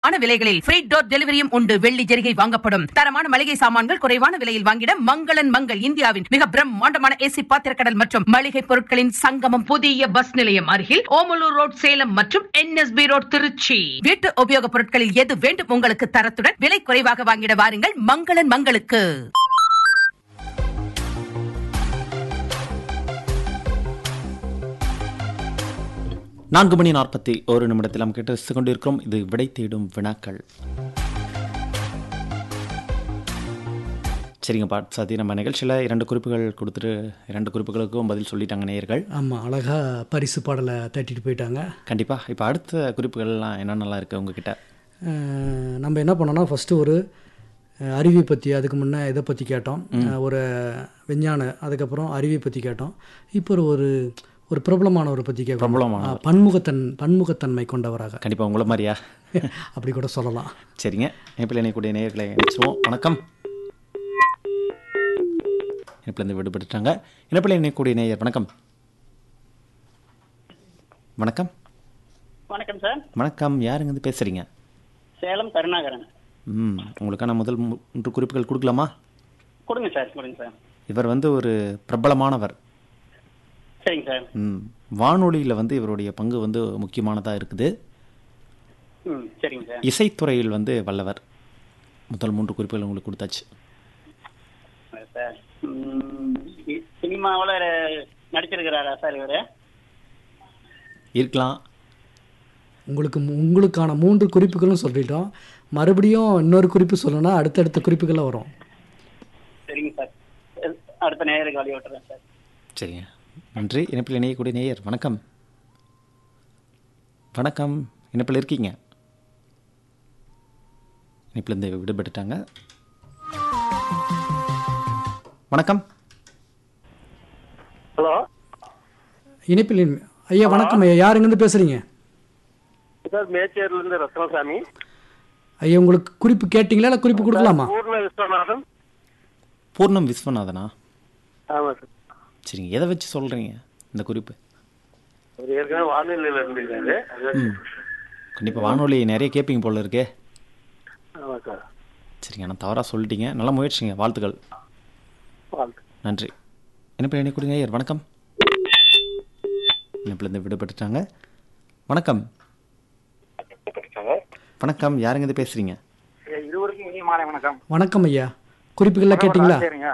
நியாயமான விலைகளில் free door டெலிவரியும் உண்டு வெள்ளி ஜெரிகை வாங்கப்படும் தரமான மளிகை சாமான்கள் குறைவான விலையில் வாங்கிட மங்களன் மங்கள் இந்தியாவின் மிக பிரம்மாண்டமான ஏசி பாத்திரக்கடல் மற்றும் மளிகை பொருட்களின் சங்கமம் புதிய பஸ் நிலையம் அருகில் ஓமலூர் ரோட் சேலம் மற்றும் என்எஸ்பி ரோட் திருச்சி வீட்டு உபயோகப் பொருட்களில் எது வேண்டும் உங்களுக்கு தரத்துடன் விலை குறைவாக வாங்கிட வாருங்கள் மங்களன் மங்களுக்கு நான்கு மணி நாற்பத்தி ஒரு நிமிடத்தில் நாம் கேட்டு ரசித்துக் கொண்டிருக்கிறோம் இது விடை தேடும் வினாக்கள் சரிங்க பாட் சாதி நம்ம நிகழ்ச்சியில் இரண்டு குறிப்புகள் கொடுத்துட்டு இரண்டு குறிப்புகளுக்கும் பதில் சொல்லிட்டாங்க நேயர்கள் ஆமாம் அழகாக பரிசு பாடலை தட்டிட்டு போயிட்டாங்க கண்டிப்பாக இப்போ அடுத்த குறிப்புகள்லாம் என்னென்னலாம் இருக்குது உங்ககிட்ட அஹ் நம்ம என்ன பண்ணோம்னா ஃபஸ்ட்டு ஒரு அஹ், அருவி பற்றி அதுக்கு முன்னே இதை பற்றி கேட்டோம் அஹ், ஒரு விஞ்ஞான அதுக்கப்புறம் அருவி பற்றி கேட்டோம் இப்போ ஒரு ஒரு ஒரு பிரபலமானவரை பற்றி கேட்குறோம் பிரபலமானவர். அஹ், பன்முகத்தன் பன்முகத்தன்மை கொண்டவராக கண்டிப்பாக உங்களை மாதிரியா அப்படி கூட சொல்லலாம் சரிங்க இணைப்பில் இணையக்கூடிய நேயர்களை இணைச்சிருவோம் வணக்கம் இணைப்பிலேருந்து விடுபட்டுட்டாங்க இணைப்பில் இணையக்கூடிய நேயர் வணக்கம் வணக்கம் வணக்கம் சார் வணக்கம் யாருங்க பேசுகிறீங்க சேலம் கருணாகரன் ம் உங்களுக்கான முதல் மூன்று குறிப்புகள் கொடுக்கலாமா கொடுங்க சார் கொடுங்க சார் இவர் வந்து ஒரு பிரபலமானவர் சரிங்க சார் ம் வானொலியில் வந்து இவருடைய பங்கு வந்து முக்கியமானதாக இருக்குது ம் சரிங்க சார் இசைத்துறையில் வந்து வல்லவர் முதல் மூன்று குறிப்புகள் உங்களுக்கு கொடுத்தாச்சு சார் சினிமாவில் நடிச்சிருக்கிறாரா சார் இவர் இருக்கலாம் உங்களுக்கு மு- உங்களுக்கான மூன்று குறிப்புகளும் சொல்லிட்டோம் மறுபடியும் இன்னொரு குறிப்பு சொல்லணும்னா அடுத்தடுத்த குறிப்புகள்லாம் வரும் சரிங்க சார் அடுத்த நேயருக்கு வழி விட்டுறேன் சார் சரிங்க நன்றி இணைப்பில் இணையக்கூடிய நேயர் வணக்கம் வணக்கம் இணைப்பில் இருக்கீங்க இணைப்பிலேருந்து விடுபட்டுட்டாங்க வணக்கம் ஹலோ இணைப்பில் இனி- ஐயா வணக்கம் ஐயா யாருங்கேருந்து பேசுகிறீங்க சார் மேச்சேரில இருந்து ரத்னசாமி ஐயா உங்களுக்கு குறிப்பு கேட்டிங்களா இல்லை குறிப்பு கொடுக்கலாமா பூர்ண விஸ்வநாதன் பூர்ணம் விஸ்வநாதனா ஆமா சார் சரிங்க எதை வச்சு சொல்கிறீங்க இந்த குறிப்பு அவர் ஏற்கனவே வானிலையில இருந்திருக்காரு அது- கண்டிப்பாக வானொலி நிறைய கேட்பீங்க போல இருக்கே ஆமா சார் சரிங்க ஆனால் தவறாக சொல்லிட்டீங்க நல்ல முயற்சிங்க வாழ்த்துக்கள் வாழ்த்து நன்றி இணைப்பில் இணைக்கூடிய நேயர் வணக்கம் இணைப்பிலேருந்து விடுபட்டுட்டாங்க வணக்கம் வணக்கம் யாருங்க இது பேசுகிறீங்க இருவருக்கும் இனிய மாலை வணக்கம் வணக்கம் ஐயா குறிப்புகள்லாம் கேட்டிங்களா சரிங்க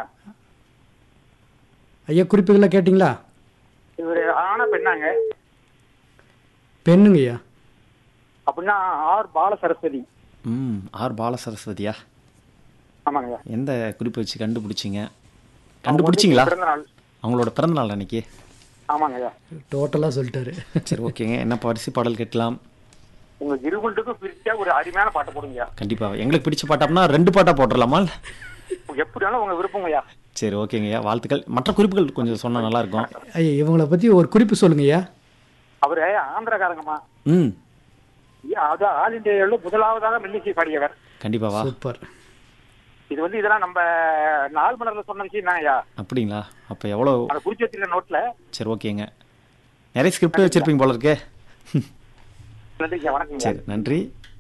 ஐயா குறிப்புகள்லாம் கேட்டிங்களா இவர் ஆன பெண்ணாங்க பெண்ணுங்க ஐயா அப்படின்னா ஆர் பால சரஸ்வதி ம் ஆர் பால சரஸ்வதியா ஆமாங்க எந்த குறிப்பு வச்சு கண்டுபிடிச்சிங்க கண்டுபிடிச்சிங்களா பிறந்த நாள் அவங்களோட பிறந்த நாள் அன்னைக்கு ஆமாங்க ஐயா டோட்டலாக சொல்லிட்டாரு சரி ஓகேங்க என்ன பரிசு பாடல் கேட்கலாம் உங்க இருவண்டுக்கும் பிரிச்சா ஒரு அருமையான பாட்டு போடுங்க கண்டிப்பாக எங்களுக்கு பிடிச்ச பாட்டம்னா ரெண்டு பாட்டாக போட்டுடலாமா எப்படி வேணாலும் உங்க விருப்பங்க ஐயா சரி ஓகேங்கய்யா வாழ்த்துக்கள் மற்ற குறிப்புகள் கொஞ்சம் சொன்னால் நல்லாயிருக்கும் ஐயா இவங்களை பற்றி ஒரு குறிப்பு சொல்லுங்க ஐயா அவரு ஆந்திரக்காரங்கம்மா ம் ஐயா, அது ஆல் இந்தியாவில் முதலாவதாக மெல்லிசை பாடியவர் கண்டிப்பாவா சூப்பர் இது வந்து இதெல்லாம் நம்ம நாள் மலர்ல சொன்ன விஷயம் தான் ஐயா அப்படிங்களா அப்போ எவ்வளோ அதை குறிச்சு வச்சிருக்க நோட்ல சரி ஓகேங்க நிறைய ஸ்கிரிப்ட் வச்சிருப்பீங்க போல இருக்கே நன்றிங்க வணக்கங்க சரி நன்றி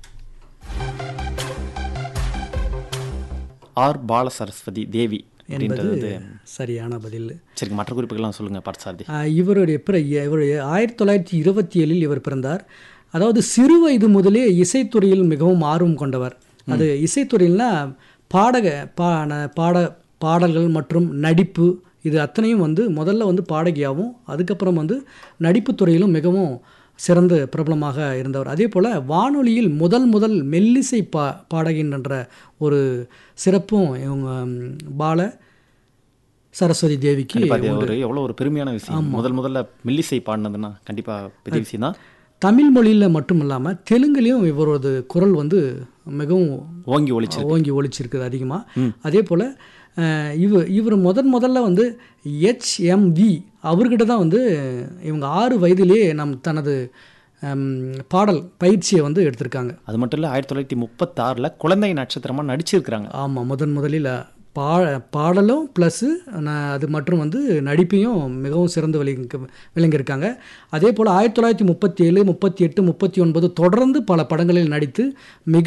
ஆர் பால சரஸ்வதி தேவி அப்படின்றது என்பது வந்து சரியான பதில் சரிங்க மற்ற குறிப்புகள்லாம் சொல்லுங்க பர்சாதி ஆஹ் இவருடைய பிற இவருடைய ஆயிரத்தி தொள்ளாயிரத்தி இருபத்தி ஏழில் இவர் பிறந்தார் அதாவது சிறு வயது முதலே இசைத்துறையில் மிகவும் ஆர்வம் கொண்டவர் அது இசைத்துறையில்னா பாடக பா ந- பாட பாடல்கள் மற்றும் நடிப்பு இது அத்தனையும் வந்து முதல்ல வந்து பாடகியாகவும் அதுக்கப்புறம் வந்து நடிப்புத் துறையிலும் மிகவும் சிறந்த பிரபலமாக இருந்தவர் அதே போல் வானொலியில் முதல் முதல் மெல்லிசை பா பாடகின்ற ஒரு சிறப்பும் இவங்க ம், பால சரஸ்வதி தேவிக்கு கண்டிப்பா அது ஒரு எவ்வளோ ஒரு பெருமையான விஷயம் முதல் முதல்ல மில்லிசை பாடினதுன்னா கண்டிப்பா பெரிய விஷயம் தான் தமிழ் மொழியில் மட்டும் இல்லாமல் தெலுங்குலேயும் இவரது குரல் வந்து மிகவும் ஓங்கி ஒழிச்சு ஓங்கி ஒழிச்சிருக்குது அதிகமாக அதே போல் இவர் இவர் முதன் முதல்ல வந்து ஹெச்எம்வி அவர்கிட்ட தான் வந்து இவங்க ஆறு வயதிலே நம் தனது ஹம், பாடல் பயிற்சியை வந்து எடுத்திருக்காங்க அது மட்டும் இல்லை ஆயிரத்தி தொள்ளாயிரத்தி முப்பத்தாறில் குழந்தை நட்சத்திரமா நடிச்சிருக்கிறாங்க ஆமாம் முதன் முதலில் பா பாடலும் ப்ளஸ்ஸு அது மற்றும் வந்து நடிப்பையும் மிகவும் சிறந்து விளங்கி விளங்கியிருக்காங்க அதே போல் ஆயிரத்தி தொள்ளாயிரத்தி முப்பத்தி ஏழு முப்பத்தி எட்டு முப்பத்தி ஒன்பது தொடர்ந்து பல படங்களில் நடித்து மிக